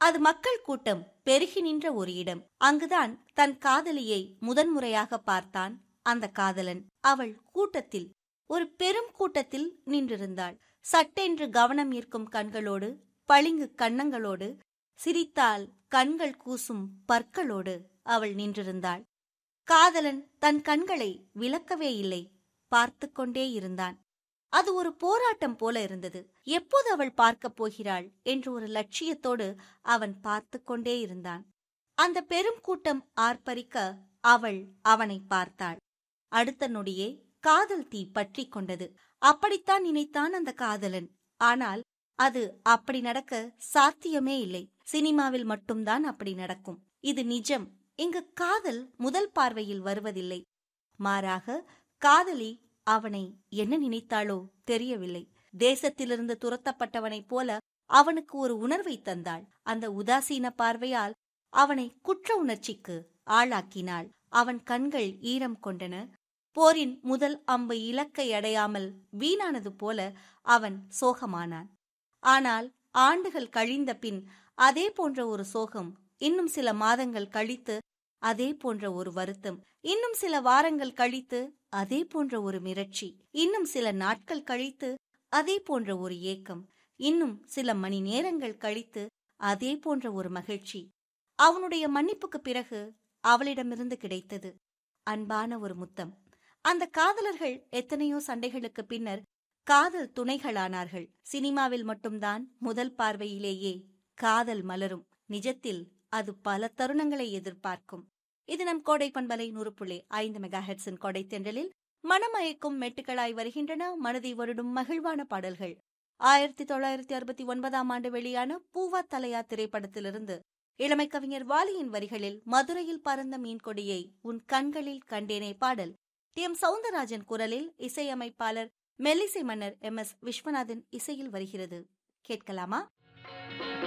அது மக்கள் கூட்டம் பெருகி நின்ற ஒரு இடம் அங்குதான் தன் காதலியை முதன்முறையாக பார்த்தான் அந்த காதலன் அவள் கூட்டத்தில் ஒரு பெரும் கூட்டத்தில் நின்றிருந்தாள் சட்டென்று கவனம் ஈர்க்கும் கண்களோடு பளிங்கு கன்னங்களோடு சிரித்தால் கண்கள் கூசும் பற்களோடு அவள் நின்றிருந்தாள் காதலன் தன் கண்களை விளக்கவே இல்லை பார்த்து கொண்டே இருந்தான் அது ஒரு போராட்டம் போல இருந்தது எப்போது அவள் பார்க்கப் போகிறாள் என்று ஒரு லட்சியத்தோடு அவன் பார்த்து கொண்டே இருந்தான் அந்த பெரும் கூட்டம் ஆர்ப்பரிக்க அவள் அவனை பார்த்தாள் அடுத்த நொடியே காதல் தீ பற்றி கொண்டது அப்படித்தான் நினைத்தான் அந்த காதலன் ஆனால் அது அப்படி நடக்க சாத்தியமே இல்லை சினிமாவில் மட்டும்தான் அப்படி நடக்கும் இது நிஜம் இங்கு காதல் முதல் பார்வையில் வருவதில்லை மாறாக காதலி அவனை என்ன நினைத்தாளோ தெரியவில்லை தேசத்திலிருந்து துரத்தப்பட்டவனைப் போல அவனுக்கு ஒரு உணர்வை தந்தாள் அந்த உதாசீன பார்வையால் அவனை குற்ற உணர்ச்சிக்கு ஆளாக்கினாள் அவன் கண்கள் ஈரம் கொண்டன போரின் முதல் அம்பு இலக்கை அடையாமல் வீணானது போல அவன் சோகமானான் ஆனால் ஆண்டுகள் கழிந்த பின் அதே போன்ற ஒரு சோகம் இன்னும் சில மாதங்கள் கழித்து அதே போன்ற ஒரு வருத்தம் இன்னும் சில வாரங்கள் கழித்து அதே போன்ற ஒரு மிரட்சி இன்னும் சில நாட்கள் கழித்து அதே போன்ற ஒரு ஏக்கம் இன்னும் சில மணி நேரங்கள் கழித்து அதே போன்ற ஒரு மகிழ்ச்சி அவனுடைய மன்னிப்புக்கு பிறகு அவளிடமிருந்து கிடைத்தது அன்பான ஒரு முத்தம் அந்த காதலர்கள் எத்தனையோ சண்டைகளுக்கு பின்னர் காதல் துணைகளானார்கள் சினிமாவில் மட்டும்தான் முதல் பார்வையிலேயே காதல் மலரும் நிஜத்தில் அது பல தருணங்களை எதிர்பார்க்கும் இது நம் கோடை பண்பலை நூறு புள்ளி ஐந்து மெகா ஹெட்ஸின் கொடை தென்றலில் மனமயக்கும் மெட்டுக்களாய் வருகின்றன மனதை வருடும் மகிழ்வான பாடல்கள் ஆயிரத்தி தொள்ளாயிரத்தி அறுபத்தி ஒன்பதாம் ஆண்டு வெளியான பூவா தலையா திரைப்படத்திலிருந்து இளமை கவிஞர் வாலியின் வரிகளில் மதுரையில் பறந்த மீன் கொடியை உன் கண்களில் கண்டேனே பாடல் டி எம் சவுந்தரராஜன் குரலில் இசையமைப்பாளர் மெல்லிசை மன்னர் எம் எஸ் விஸ்வநாதன் இசையில் வருகிறது கேட்கலாமா